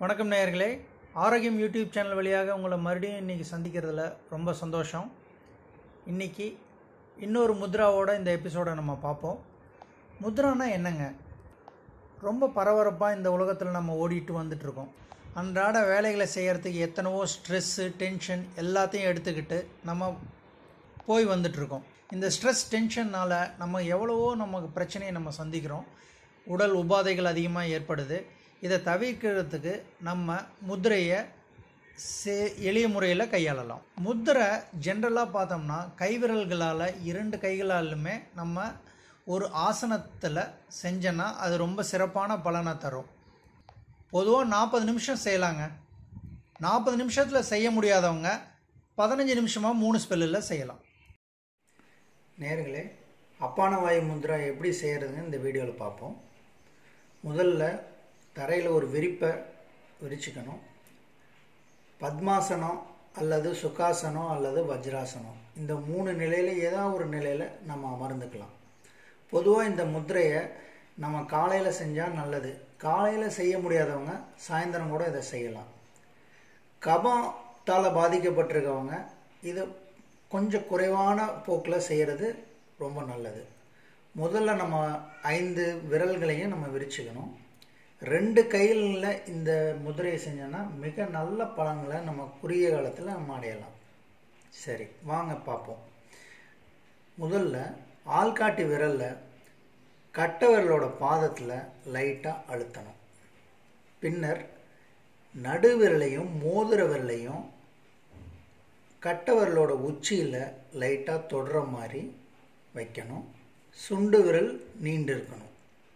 வணக்கம் நேயர்களே ஆரோக்கியம் யூடியூப் சேனல் வழியாக உங்களை மறுபடியும் இன்றைக்கி சந்திக்கிறதுல ரொம்ப சந்தோஷம் இன்றைக்கி இன்னொரு முத்ராவோட இந்த எபிசோடை நம்ம பார்ப்போம் முத்ரானா என்னங்க ரொம்ப பரபரப்பாக இந்த உலகத்தில் நம்ம ஓடிட்டு வந்துட்டுருக்கோம் அன்றாட வேலைகளை செய்கிறதுக்கு எத்தனைவோ ஸ்ட்ரெஸ்ஸு டென்ஷன் எல்லாத்தையும் எடுத்துக்கிட்டு நம்ம போய் வந்துட்டுருக்கோம் இந்த ஸ்ட்ரெஸ் டென்ஷன்னால் நம்ம எவ்வளவோ நமக்கு பிரச்சனையை நம்ம சந்திக்கிறோம் உடல் உபாதைகள் அதிகமாக ஏற்படுது இதை தவிர்க்கிறதுக்கு நம்ம முத்திரையை சே எளிய முறையில் கையாளலாம் முத்திரை ஜென்ரலாக பார்த்தோம்னா கைவிரல்களால் இரண்டு கைகளாலுமே நம்ம ஒரு ஆசனத்தில் செஞ்சோன்னா அது ரொம்ப சிறப்பான பலனை தரும் பொதுவாக நாற்பது நிமிஷம் செய்யலாங்க நாற்பது நிமிஷத்தில் செய்ய முடியாதவங்க பதினஞ்சு நிமிஷமாக மூணு ஸ்பெல்லில் செய்யலாம் நேர்களே அப்பான வாயு முத்ரா எப்படி செய்கிறதுன்னு இந்த வீடியோவில் பார்ப்போம் முதல்ல தரையில் ஒரு விரிப்பை விரிச்சுக்கணும் பத்மாசனம் அல்லது சுகாசனம் அல்லது வஜ்ராசனம் இந்த மூணு நிலையில் ஏதாவது ஒரு நிலையில் நம்ம அமர்ந்துக்கலாம் பொதுவாக இந்த முத்திரையை நம்ம காலையில் செஞ்சால் நல்லது காலையில் செய்ய முடியாதவங்க சாயந்தரம் கூட இதை செய்யலாம் கபத்தால் பாதிக்கப்பட்டிருக்கவங்க இது கொஞ்சம் குறைவான போக்கில் செய்கிறது ரொம்ப நல்லது முதல்ல நம்ம ஐந்து விரல்களையும் நம்ம விரிச்சுக்கணும் ரெண்டு கைகளில் இந்த முதிரையை செஞ்சோன்னா மிக நல்ல பலன்களை நம்ம குறுகிய காலத்தில் நம்ம அடையலாம் சரி வாங்க பார்ப்போம் முதல்ல ஆள்காட்டி விரலில் கட்ட விரலோட பாதத்தில் லைட்டாக அழுத்தணும் பின்னர் நடு விரலையும் மோதிர விரலையும் கட்ட விரலோட உச்சியில் லைட்டாக தொடுற மாதிரி வைக்கணும் சுண்டு விரல் நீண்டு இருக்கணும்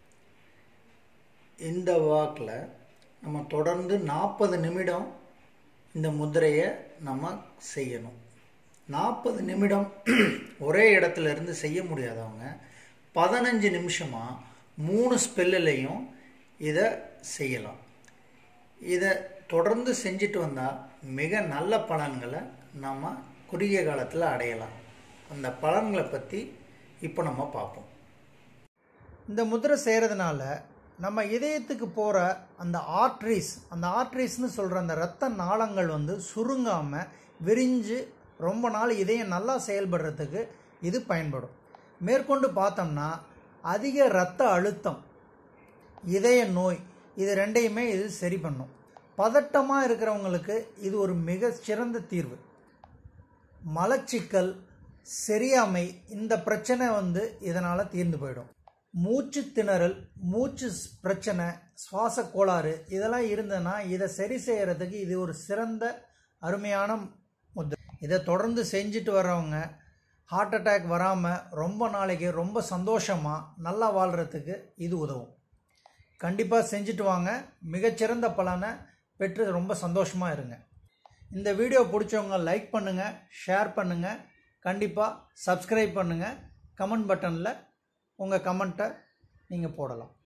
இந்த வாக்கில் நம்ம தொடர்ந்து நாற்பது நிமிடம் இந்த முதிரையை நம்ம செய்யணும் நாற்பது நிமிடம் ஒரே இடத்துல இருந்து செய்ய முடியாதவங்க பதினஞ்சு நிமிஷமாக மூணு ஸ்பெல்லுலையும் இதை செய்யலாம் இதை தொடர்ந்து செஞ்சுட்டு வந்தால் மிக நல்ல பலன்களை நம்ம குறுகிய காலத்தில் அடையலாம் அந்த பலன்களை பற்றி இப்போ நம்ம பார்ப்போம் இந்த முதிரை செய்கிறதுனால நம்ம இதயத்துக்கு போகிற அந்த ஆர்ட்ரிஸ் அந்த ஆர்ட்ரிஸ்னு சொல்கிற அந்த இரத்த நாளங்கள் வந்து சுருங்காமல் விரிஞ்சு ரொம்ப நாள் இதயம் நல்லா செயல்படுறதுக்கு இது பயன்படும் மேற்கொண்டு பார்த்தோம்னா அதிக இரத்த அழுத்தம் இதய நோய் இது ரெண்டையுமே இது சரி பண்ணும் பதட்டமாக இருக்கிறவங்களுக்கு இது ஒரு மிக சிறந்த தீர்வு மலச்சிக்கல் சரியாமை இந்த பிரச்சனை வந்து இதனால் தீர்ந்து போயிடும் மூச்சு திணறல் மூச்சு பிரச்சனை சுவாச கோளாறு இதெல்லாம் இருந்ததுன்னா இதை சரி செய்கிறதுக்கு இது ஒரு சிறந்த அருமையான முத்திரை இதை தொடர்ந்து செஞ்சுட்டு வர்றவங்க ஹார்ட் அட்டாக் வராமல் ரொம்ப நாளைக்கு ரொம்ப சந்தோஷமாக நல்லா வாழ்கிறதுக்கு இது உதவும் கண்டிப்பாக செஞ்சுட்டு வாங்க மிகச்சிறந்த பலனை பெற்று ரொம்ப சந்தோஷமாக இருங்க இந்த வீடியோ பிடிச்சவங்க லைக் பண்ணுங்கள் ஷேர் பண்ணுங்கள் கண்டிப்பாக சப்ஸ்கிரைப் பண்ணுங்கள் கமெண்ட் பட்டனில் உங்கள் கமெண்ட்டை நீங்கள் போடலாம்